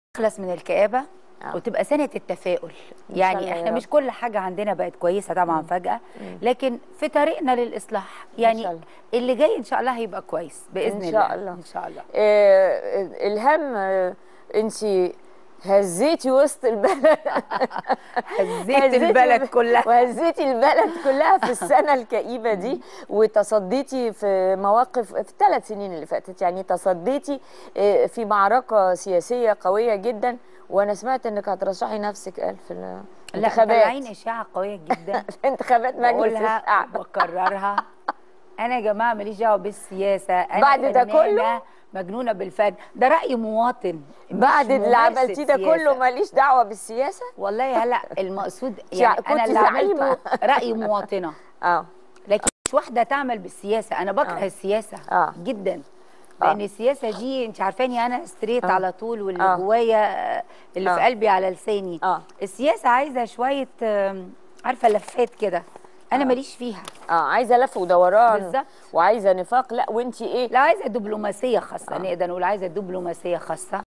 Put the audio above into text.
نخلص من الكآبة آه. وتبقى سنة التفاؤل إن شاء يعني الله يا احنا رب. مش كل حاجة عندنا بقت كويسة طبعا فجأة لكن في طريقنا للإصلاح يعني شاء الله. اللي جاي إن شاء الله هيبقى كويس بإذن إن شاء الله الله. إن شاء الله آه الهم آه انت هزيتي وسط البلد هزيت البلد كلها وهزيتي البلد كلها في السنه الكئيبه دي وتصديتي في مواقف في الثلاث سنين اللي فاتت يعني تصديتي آه، في معركه سياسيه قويه جدا وانا سمعت انك هترشحي نفسك قال في لا الانتخابات طالعين إشاعة قوية جدا في انتخابات مجلس بقولها الشعب وبكررها أنا يا جماعة ماليش دعوة بالسياسة أنا بعد ده فنانة كله؟ مجنونة بالفن ده رأي مواطن مش بعد اللي ممارسة عملتيه ده كله سياسة. ماليش دعوه بالسياسه والله هلا المقصود شع- يعني انا كنت اللي عملته زعيمة. راي مواطنه اه لكن مش واحده تعمل بالسياسه انا بكره آه. السياسه آه. جدا آه. لان السياسه دي انت عارفاني انا ستريت آه. على طول واللي آه. جوايا آه، اللي في آه. قلبي على لساني آه. السياسه عايزه شويه آم، عارفه لفات كده انا آه. ماليش فيها اه عايزه لف ودوران بالظبط. وعايزه نفاق لا وانت ايه لو عايزه دبلوماسيه خاصه آه. نقدر نقول عايزه دبلوماسيه خاصه